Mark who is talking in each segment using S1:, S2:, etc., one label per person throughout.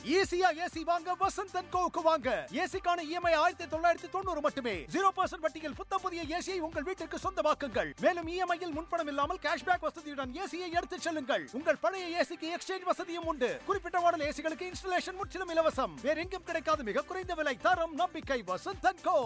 S1: ஈஸியா ஏசி வாங்க வசந்த் அண்ட் கோவுக்கு வாங்க ஏசிக்கான இஎம்ஐ ஆயிரத்தி தொள்ளாயிரத்தி தொண்ணூறு மட்டுமே ஜீரோ பர்சன்ட் வட்டியில் புத்தம் புதிய ஏசியை உங்கள் வீட்டிற்கு சொந்தமாக்குங்கள் மேலும் இஎம்ஐயில் முன்பணம் இல்லாமல் கேஷ்பேக் வசதியுடன் ஏசியை எடுத்துச் செல்லுங்கள் உங்கள் பழைய ஏசிக்கு எக்ஸ்சேஞ்ச் வசதியும் உண்டு குறிப்பிட்ட மாடல் ஏசிகளுக்கு இன்ஸ்டலேஷன் முற்றிலும் இலவசம் வேற எங்கும் கிடைக்காத மிக குறைந்த விலை தரம் நம்பிக்கை வசந்த் அண்ட் கோ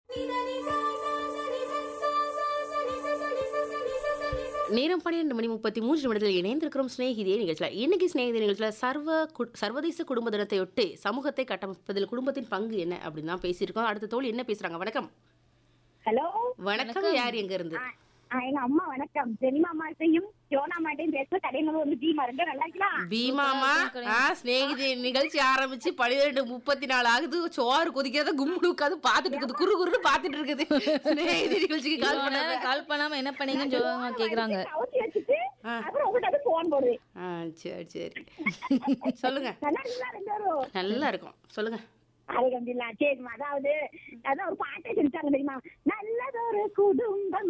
S2: நேரம் பன்னிரெண்டு மணி முப்பத்தி மூன்று நிமிடத்தில் இணைந்திருக்கிறோம் சிநேகிதியே நிகழ்ச்சியில் இன்னைக்கு சிநேகிதி நிகழ்ச்சியில் சர்வ கு- சர்வதேச குடும்ப தினத்தையொட்டி சமூகத்தை கட்டமைப்பதில் குடும்பத்தின் பங்கு என்ன அப்படின்னு தான் பேசியிருக்கோம் அடுத்த தோழி என்ன பேசுறாங்க வணக்கம்
S3: ஹலோ
S2: வணக்கம் யார் எங்க இருந்து
S3: ஆ, எங்க அம்மா வணக்கம் ஜெனிமா மாட்டையும் ஜோனா மாட்டையும் பேச கடையில வந்து பீமா ரெண்டு நல்லா இருக்கலாம்
S2: பீமாமா ஆ சிநேகிதி நிகழ்ச்சி ஆரம்பிச்சு பன்னிரெண்டு முப்பத்தி நாலு ஆகுது சோறு கொதிக்கிறத கும்முடு உட்காந்து பாத்துட்டு இருக்குது குறு குருன்னு பாத்துட்டு இருக்குது சிநேகிதி நிகழ்ச்சிக்கு கால்
S4: இவ்வளவு நேரம்
S2: பண்ணாங்க
S4: கால் பண்ணாம என்ன பண்ணீங்கன்னு சொல்லுவாங்க கேக்குறாங்க
S3: கவுச்சி வச்சுட்டு
S2: ஆ.
S3: அப்புறம் உங்கள்கிட்ட போன் போடுவேன்
S2: ஆ சரி சரி சொல்லுங்க
S3: நல்லா இருக்கீங்களா ரெண்டு பேரும்
S2: நல்லா இருக்கும் சொல்லுங்க
S3: அலகம்துல்லா சரிம்மா அதாவது அதான் ஒரு பாட்டை செஞ்சாங்க தெரியுமா நல்லதொரு குடும்பம்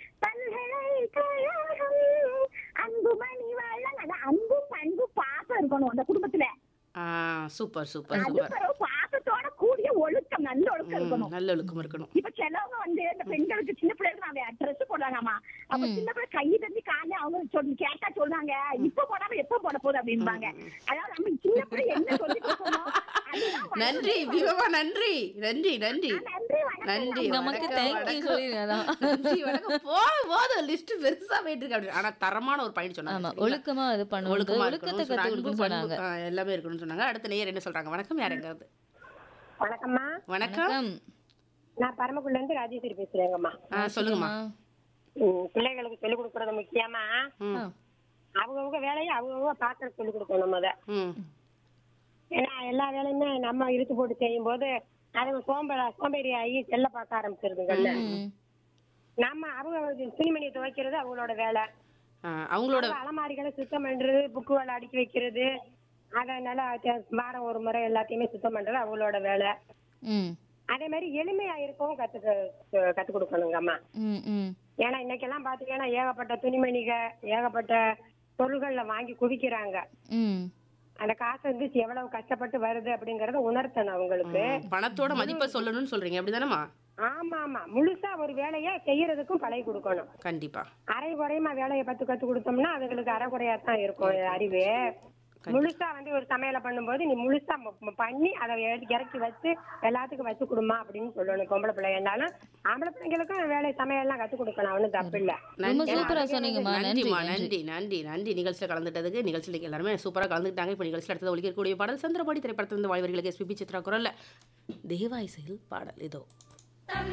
S3: பல்கலைக்கழகம் அன்புமணி வள்ளல் அந்த அன்பும் அன்பு பாசம் இருக்கணும் அந்த குடும்பத்துல
S2: ஆ சூப்பர் சூப்பர்
S3: அது
S2: சூப்பர்
S3: பிறகு பாசத்தோட கூடிய ஒழுக்கம் நல்ல ஒழுக்கம்
S2: ம்,
S3: இருக்கணும்
S2: நல்ல ஒழுக்கம் இருக்கணும்
S3: இப்ப சிலவங்க வந்து இந்த பெண்களுக்கு சின்ன பிள்ளைகளுக்கு நாங்க ட்ரெஸ் போடுறாங்கம்மா அப்ப சின்ன பிள்ளை கை தண்ணி காலையில அவங்க சொல்லி கேட்டா சொல்றாங்க இப்ப போடாம எப்ப போட போகுது அப்படிம்பாங்க அதாவது நம்ம சின்ன பிள்ளை என்ன சொல்லி கொடுக்கணும் அதுதான் வளர்ந்து
S2: நன்றி
S3: வரணும்.
S2: பீமமா நன்றி நன்றி நன்றி
S3: நன்றி வணக்கம்
S2: நன்றி
S4: நமக்கு
S2: வணக்கம்,
S4: தேங்க்யூ
S2: வணக்கம்.
S4: சொல்லிருங்க அதான்.
S2: நன்றி வணக்கம் போதும் போதும் லிஸ்ட் பெருசா போயிட்டு இருக்கு அப்படி ஆனா தரமான ஒரு பயன் சொன்னாங்க
S4: ஆமா
S2: சரிங்களா?
S4: ஒழுக்கமா இது பண்ணுவோம்
S2: ஒழுக்கமா
S4: ஒழுக்கத்தை
S2: இருக்கணும்,
S4: கத்து
S2: அன்பு,
S4: கொடுக்கணும்னு
S2: பண்பு,
S4: சொன்னாங்க
S2: ஆ, எல்லாமே இருக்கணும்னு சொன்னாங்க அடுத்த நேயர் என்ன சொல்றாங்க வணக்கம் யார் எங்காவது
S5: வணக்கம்மா
S2: வணக்கம்
S4: வணக்கம்
S5: நான் பரமக்குள்ள இருந்து ராஜேஸ்வரி பேசுறேங்கம்மா
S2: ஆ, சொல்லுங்கம்மா
S5: ம், பிள்ளைகளுக்கு சொல்லிக் கொடுக்கறது முக்கியமா
S2: ம்,
S5: அவங்கவுங்க வேலையை அவங்கவுங்க பாத்திர சொல்லிக் கொடுக்கணும் முத
S2: ம்,
S5: ஏன்னா எல்லா வேலையுமே நம்ம இழுத்து போட்டு செய்யும் போது அதுங்க சோம்பேறி சோம்பேறி ஆகி செல்ல பார்க்க ஆரம்பிச்சிருதுங்கல்ல
S4: ம்.
S5: நம்ம அவங்க துணிமணியை துவைக்கிறது அவங்களோட வேலை
S2: ஆ, அவங்களோட
S5: அவங்க அலமாரிகளை சுத்தம் பண்றது புக்குகளை அடுக்கி வைக்கிறது அதை நல்லா த- வாரம் ஒரு முறை எல்லாத்தையுமே சுத்தம் பண்றது அவங்களோட வேலை
S4: ம்
S5: அதே மாதிரி எளிமையா இருக்கவும் கத்துக்க கத்து கொடுக்கணுங்கம்மா
S4: ம் ம்
S5: ஏன்னா இன்னைக்கெல்லாம் பாத்தீங்கன்னா ஏகப்பட்ட துணிமணிக ஏகப்பட்ட பொருள்கள்ல வாங்கி குவிக்கிறாங்க
S4: ம்
S5: அந்த காசு வந்து எவ்வளவு கஷ்டப்பட்டு வருது அப்படிங்கறத உணர்த்தணும் அவங்களுக்கு
S2: பணத்தோட மதிப்பை சொல்லணும்னு சொல்றீங்க அப்படிதானம்மா
S5: ஆமா ஆமா முழுசா ஒரு வேலையை செய்யறதுக்கும் பழகி கொடுக்கணும்
S2: கண்டிப்பா
S5: அரை குறையமா வேலையை பத்து கத்து கொடுத்தோம்னா அதுங்களுக்கு அரை குறையா தான் இருக்கும் அறிவு முழுசா வந்து ஒரு சமையலை பண்ணும்போது நீ முழுசா ம- ம- பண்ணி அதை எடுத்து இறக்கி வச்சு எல்லாத்துக்கும் வச்சு கொடுமா அப்படின்னு சொல்லணும் பொம்பளை பிள்ளை இருந்தாலும் ஆம்பளை பிள்ளைங்களுக்கும் வேலை சமையல்லாம் கத்து கொடுக்கணும் ஒன்றும் தப்பு இல்ல
S4: ரொம்ப சூப்பரா சொன்னீங்கம்மா நன்றி
S2: நன்றிம்மா
S4: நன்றி
S2: நன்றி நன்றி நன்றி நிகழ்ச்சியில் கலந்துட்டதுக்கு நிகழ்ச்சியில் எல்லாருமே சூப்பராக கலந்துக்கிட்டாங்க இப்போ நிகழ்ச்சியில் அடுத்தது ஒழிக்கக்கூடிய பாடல் சந்திரபாடி திரைப்படத்திலிருந்து வாழ்வர்களுக்கு எஸ்பிபி சித்ரா குரல்ல தேவாயிசையில் பாடல் இதோ